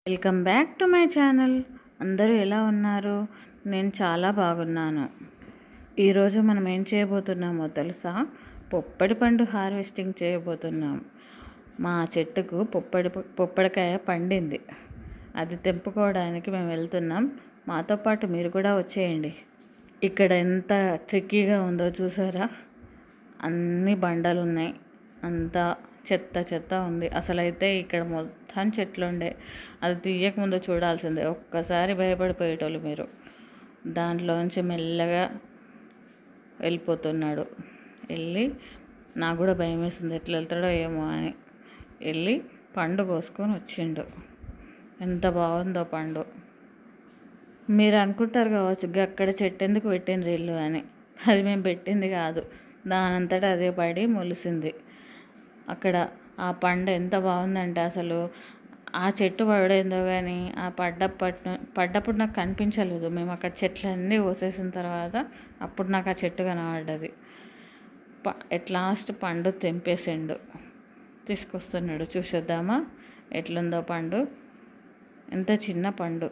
welcome back to my channel అందరూ ఎలా ఉన్నారు నేను చాలా బాగున్నాను ఈరోజు మనం ఏం చేయబోతున్నామో తెలుసా పొప్పడి పండు హార్వెస్టింగ్ చేయబోతున్నాం మా చెట్టుకు పొప్పడి పొప్పడికాయ పండింది అది తెంపుకోవడానికి మేము వెళ్తున్నాం మాతో పాటు మీరు కూడా వచ్చేయండి ఇక్కడ ఎంత ట్రిక్కీగా ఉందో చూసారా అన్ని బండలు ఉన్నాయి అంతా చెత్త చెత్త ఉంది అసలైతే ఇక్కడ మొత్తం చెట్లు ఉండే అది తీయకముందు చూడాల్సిందే ఒక్కసారి భయపడిపోయేటోళ్ళు మీరు దాంట్లోంచి మెల్లగా వెళ్ళిపోతున్నాడు వెళ్ళి నాకు కూడా భయం వేసింది ఎట్లా వెళ్తాడో ఏమో అని వెళ్ళి పండు కోసుకొని వచ్చిండు ఎంత బాగుందో పండు మీరు అనుకుంటారు కావచ్చు "గ అక్కడ చెట్టు ఎందుకు పెట్టిండ్రు ఇల్లు అని అది మేము పెట్టింది కాదు దానంతటా అదే పడి మొలిసింది అక్కడ ఆ పండు ఎంత బాగుందంటే అసలు ఆ చెట్టు పడేందో కానీ ఆ పడ్డప్పటి పడ్డప్పుడు నాకు కనిపించలేదు మేము అక్కడ చెట్లన్నీ కోసేసిన తర్వాత అప్పుడు నాకు ఆ చెట్టు కనబడ్డది ప ఎట్ లాస్ట్ పండు తెంపేసిండు తీసుకొస్తున్నాడు చూసేద్దామా ఎట్లుందో పండు ఎంత చిన్న పండు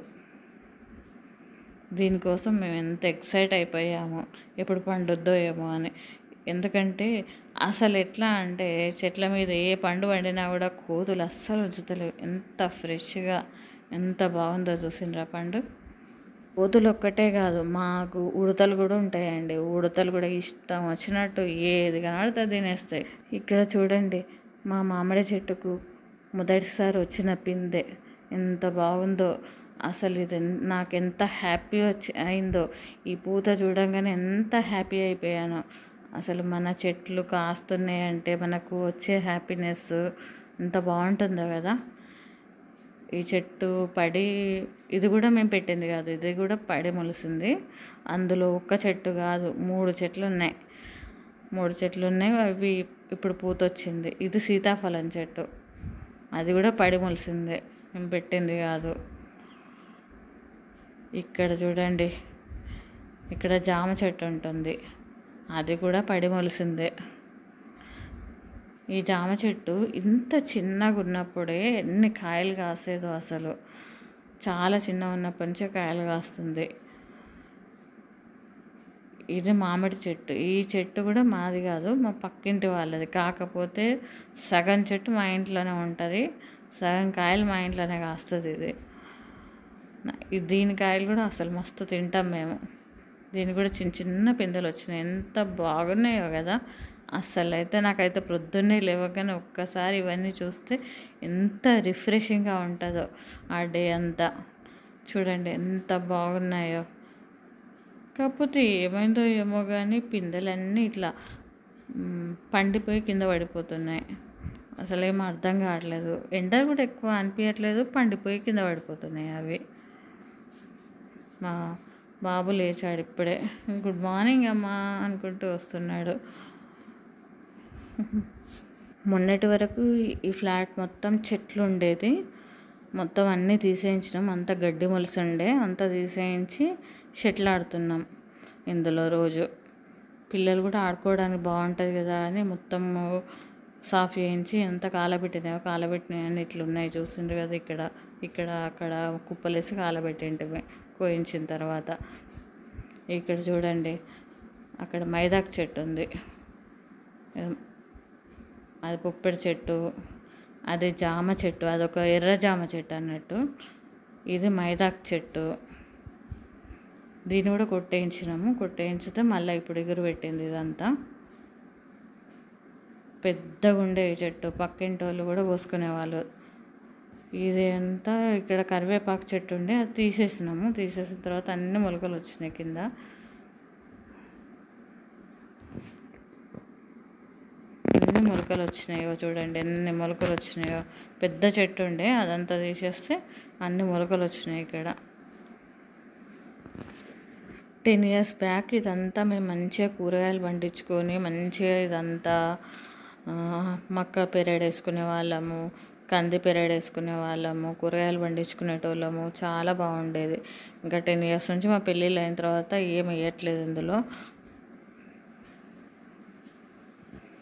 దీనికోసం మేము ఎంత ఎక్సైట్ అయిపోయామో ఎప్పుడు పండుద్దో ఏమో అని ఎందుకంటే అసలు ఎట్లా అంటే చెట్ల మీద ఏ పండు వండినా కూడా కోతులు అస్సలు ఉంచుతలేవు ఎంత ఫ్రెష్గా ఎంత బాగుందో చూసిండ్రా పండు కోతులు ఒక్కటే కాదు మాకు ఉడతలు కూడా ఉంటాయండి ఉడతలు కూడా ఇష్టం వచ్చినట్టు ఏది కనబడితే అది తినేస్తాయి ఇక్కడ చూడండి మా మామిడి చెట్టుకు మొదటిసారి వచ్చిన పిందె ఎంత బాగుందో అసలు ఇది ఎన్- నాకు ఎంత హ్యాపీ వచ్చి అయిందో ఈ పూత చూడంగానే ఎంత హ్యాపీ అయిపోయానో అసలు మన చెట్లు కాస్తున్నాయంటే మనకు వచ్చే హ్యాపీనెస్ ఎంత బాగుంటుందో కదా ఈ చెట్టు పడి ఇది కూడా మేము పెట్టింది కాదు ఇది కూడా పడి మొలిసింది అందులో ఒక్క చెట్టు కాదు మూడు చెట్లు ఉన్నాయి మూడు చెట్లు ఉన్నాయి అవి ఇప్పుడు పూత వచ్చింది ఇది సీతాఫలం చెట్టు అది కూడా పడి మొలిసిందే మేము పెట్టింది కాదు ఇక్కడ చూడండి ఇక్కడ జామ చెట్టు ఉంటుంది అది కూడా పడి మొలిసిందే ఈ జామ చెట్టు ఇంత చిన్నగా ఉన్నప్పుడే ఎన్ని కాయలు కాసేదో అసలు చాలా చిన్న ఉన్నప్పటి నుంచే కాయలు కాస్తుంది ఇది మామిడి చెట్టు ఈ చెట్టు కూడా మాది కాదు మా పక్కింటి వాళ్ళది కాకపోతే సగం చెట్టు మా ఇంట్లోనే ఉంటుంది సగం కాయలు మా ఇంట్లోనే కాస్తుంది ఇది నా- ఈ దీని కాయలు కూడా అసలు మస్తు తింటాం మేము దీని కూడా చిన్న చిన్న పిందెలు వచ్చినాయి ఎంత బాగున్నాయో కదా అసలు అయితే నాకైతే ప్రొద్దున్నే లేవగానే ఒక్కసారి ఇవన్నీ చూస్తే ఎంత రిఫ్రెషింగ్గా ఉంటుందో ఆ డే అంతా చూడండి ఎంత బాగున్నాయో కాకపోతే ఏమైందో ఏమో కానీ పిందెలన్నీ ఇట్లా మ్, పండిపోయి కింద పడిపోతున్నాయి అసలు ఏం అర్థం కావట్లేదు ఎండ కూడా ఎక్కువ అనిపించట్లేదు పండిపోయి కింద పడిపోతున్నాయి అవి మా బాబు లేచాడు ఇప్పుడే గుడ్ మార్నింగ్ అమ్మా అనుకుంటూ వస్తున్నాడు మొన్నటి వరకు ఈ ఫ్లాట్ మొత్తం చెట్లు ఉండేది మొత్తం అన్నీ తీసేయించినాం అంత గడ్డి మొలిసి ఉండే అంతా తీసేయించి షెట్లు ఆడుతున్నాం ఇందులో రోజు పిల్లలు కూడా ఆడుకోవడానికి బాగుంటుంది కదా అని మొత్తం సాఫ్ చేయించి ఎంత కాలబెట్టినాయో కాలబెట్టినాయని ఇట్లా ఉన్నాయి చూసిండ్రు కదా ఇక్కడ ఇక్కడ అక్కడ కుప్పలేసి కాలబెట్టింటివి కోయించిన తర్వాత ఇక్కడ చూడండి అక్కడ మైదాకు చెట్టు ఉంది అది పుప్పెడి చెట్టు అది జామ చెట్టు అదొక ఎర్ర జామ చెట్టు అన్నట్టు ఇది మైదాకు చెట్టు దీన్ని కూడా కొట్టేయించినాము కొట్టేయించితే మళ్ళీ ఇప్పుడు ఎగురు పెట్టింది ఇదంతా పెద్దగా ఉండే ఈ చెట్టు పక్కింటి వాళ్ళు కూడా కోసుకునేవాళ్ళు ఇది అంతా ఇక్కడ కరివేపాకు చెట్టు ఉండే అది తీసేసినాము తీసేసిన తర్వాత అన్ని మొలకలు వచ్చినాయి కింద ఎన్ని మొలకలు వచ్చినాయో చూడండి ఎన్ని మొలకలు వచ్చినాయో పెద్ద చెట్టు ఉండే అదంతా తీసేస్తే అన్ని మొలకలు వచ్చినాయి ఇక్కడ టెన్ ఇయర్స్ బ్యాక్ ఇదంతా మేము మంచిగా కూరగాయలు పండించుకొని మంచిగా ఇదంతా ఆ, మక్క పెరడు వేసుకునే వాళ్ళము కంది పెరడు వేసుకునే వాళ్ళము కూరగాయలు పండించుకునేటోళ్ళము చాలా బాగుండేది ఇంకా టెన్ ఇయర్స్ నుంచి మా పెళ్ళిళ్ళు అయిన తర్వాత ఏం వేయట్లేదు ఇందులో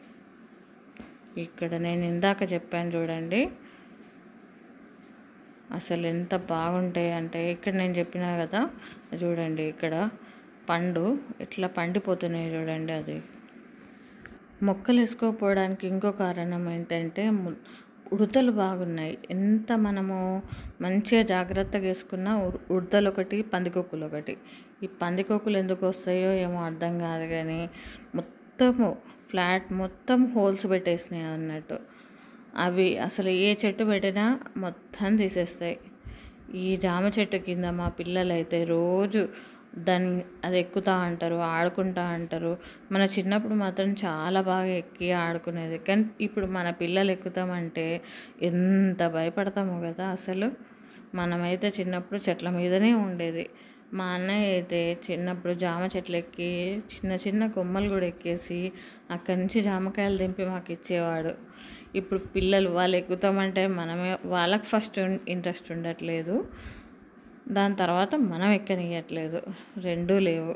ఇక్కడ నేను ఇందాక చెప్పాను చూడండి అసలు ఎంత బాగుంటాయి అంటే ఇక్కడ నేను చెప్పినా కదా చూడండి ఇక్కడ పండు ఇట్లా పండిపోతున్నాయి చూడండి అది మొక్కలు వేసుకోకపోవడానికి ఇంకో కారణం ఏంటంటే ము- ఉడతలు బాగున్నాయి ఎంత మనము మంచిగా జాగ్రత్తగా వేసుకున్నా ఉ- ఉడతలు ఒకటి పందికొక్కులు ఒకటి ఈ పందికొక్కులు ఎందుకు వస్తాయో ఏమో అర్థం కాదు కానీ మొత్తము ఫ్లాట్ మొత్తం హోల్స్ పెట్టేసినాయి అన్నట్టు అవి అసలు ఏ చెట్టు పెట్టినా మొత్తం తీసేస్తాయి ఈ జామ చెట్టు కింద మా పిల్లలైతే రోజు దాన్ని అది ఎక్కుతా అంటారు ఆడుకుంటా అంటారు మన చిన్నప్పుడు మాత్రం చాలా బాగా ఎక్కి ఆడుకునేది కానీ ఇప్పుడు మన పిల్లలు ఎక్కుతామంటే ఎంత భయపడతామో కదా అసలు మనమైతే చిన్నప్పుడు చెట్ల మీదనే ఉండేది మా అన్నయ్య అయితే చిన్నప్పుడు జామ చెట్లు ఎక్కి చిన్న చిన్న కొమ్మలు కూడా ఎక్కేసి అక్కడి నుంచి జామకాయలు దింపి మాకు ఇచ్చేవాడు ఇప్పుడు పిల్లలు వాళ్ళు ఎక్కుతామంటే మనమే వాళ్ళకి ఫస్ట్ ఇంట్రెస్ట్ ఉండట్లేదు దాని తర్వాత మనం ఎక్కనియట్లేదు రెండూ లేవు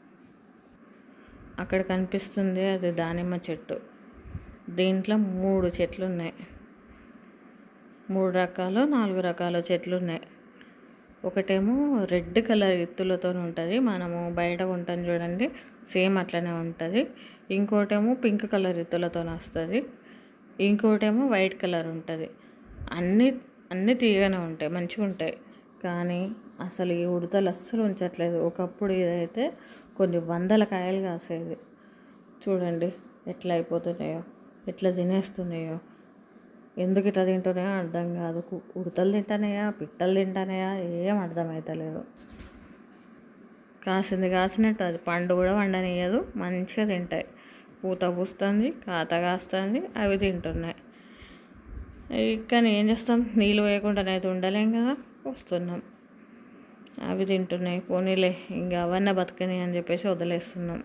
అక్కడ కనిపిస్తుంది అది దానిమ్మ చెట్టు దీంట్లో మూడు చెట్లు ఉన్నాయి మూడు రకాలు నాలుగు రకాల చెట్లు ఉన్నాయి ఒకటేమో రెడ్ కలర్ ఎత్తులతో ఉంటుంది మనము బయట ఉంటాం చూడండి సేమ్ అట్లనే ఉంటుంది ఇంకోటేమో పింక్ కలర్ ఎత్తులతో వస్తుంది ఇంకోటేమో వైట్ కలర్ ఉంటుంది అన్నీ అన్నీ తీయగానే ఉంటాయి మంచిగా ఉంటాయి కానీ అసలు ఈ ఉడతలు అస్సలు ఉంచట్లేదు ఒకప్పుడు ఇదైతే కొన్ని వందల కాయలు కాసేది చూడండి ఎట్లా అయిపోతున్నాయో ఎట్లా తినేస్తున్నాయో ఎందుకు ఇట్లా తింటున్నాయో అర్థం కాదు కు- ఉడతలు తింటానయా పిట్టలు తింటానయా ఏం అర్థమవుతలేదు కాసింది కాసినట్టు అది పండు కూడా వండనియదు మంచిగా తింటాయి పూత పూస్తుంది కాత కాస్తుంది అవి తింటున్నాయి ఈ- కానీ ఏం చేస్తాం నీళ్ళు వేయకుండానే అయితే ఉండలేం కదా వస్తున్నాం అవి తింటున్నాయి పోనీలే ఇంకా అవన్నీ బతకని అని చెప్పేసి వదిలేస్తున్నాం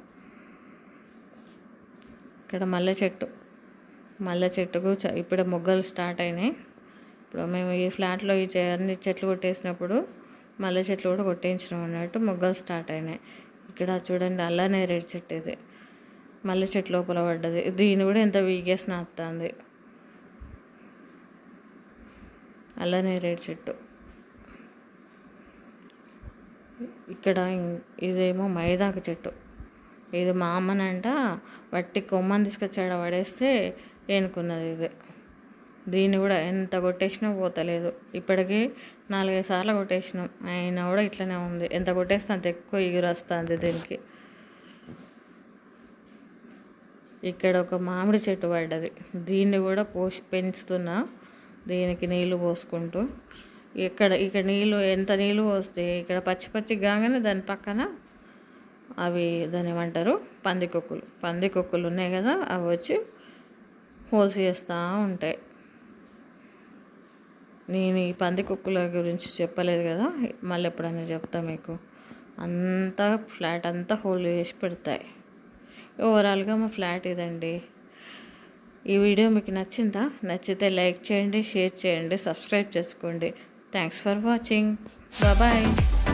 ఇక్కడ మల్లె చెట్టు మల్లె చెట్టుకు చ- ఇప్పుడే మొగ్గలు స్టార్ట్ అయినాయి ఇప్పుడు మేము ఈ ఫ్లాట్లో ఈ చె- అన్ని చెట్లు కొట్టేసినప్పుడు మల్లె చెట్లు కూడా కొట్టేయించినాం అన్నట్టు మొగ్గలు స్టార్ట్ అయినాయి ఇక్కడ చూడండి అల్ల నేరేడు చెట్టు ఇది మల్లె చెట్టు లోపల పడ్డది దీన్ని కూడా ఎంత వీగేసి నాటుతుంది అల్ల నేరేడు చెట్టు ఇక్కడ ఇం- ఇదేమో మైదాకు చెట్టు ఇది మా అమ్మనంట వట్టి కొమ్మని తీసుకొచ్చాడ పడేస్తే ఏనుకున్నది ఇది దీన్ని కూడా ఎంత కొట్టేసినా పోతలేదు ఇప్పటికీ నాలుగైదు సార్లు కొట్టేసినాం అయినా కూడా ఇట్లనే ఉంది ఎంత కొట్టేస్తే అంత ఎక్కువ ఎగురు వస్తుంది దీనికి ఇక్కడ ఒక మామిడి చెట్టు పడ్డది దీన్ని కూడా పోసి పెంచుతున్నా దీనికి నీళ్లు పోసుకుంటూ ఇక్కడ ఇక్కడ నీళ్ళు ఎంత నీళ్ళు పోస్తే ఇక్కడ పచ్చి పచ్చి కాగానే దాని పక్కన అవి దాని ఏమంటారు పందికొక్కులు పందికొక్కులు ఉన్నాయి కదా అవి వచ్చి హోల్స్ చేస్తూ ఉంటాయి నేను ఈ పందికొక్కుల గురించి చెప్పలేదు కదా మళ్ళీ ఎప్పుడైనా చెప్తా మీకు అంతా ఫ్లాట్ అంతా హోల్ చేసి పెడతాయి ఓవరాల్గా మా ఫ్లాట్ ఇదండి ఈ వీడియో మీకు నచ్చిందా నచ్చితే లైక్ చేయండి షేర్ చేయండి సబ్స్క్రైబ్ చేసుకోండి థ్యాంక్స్ ఫర్ వాచింగ్ బాయ్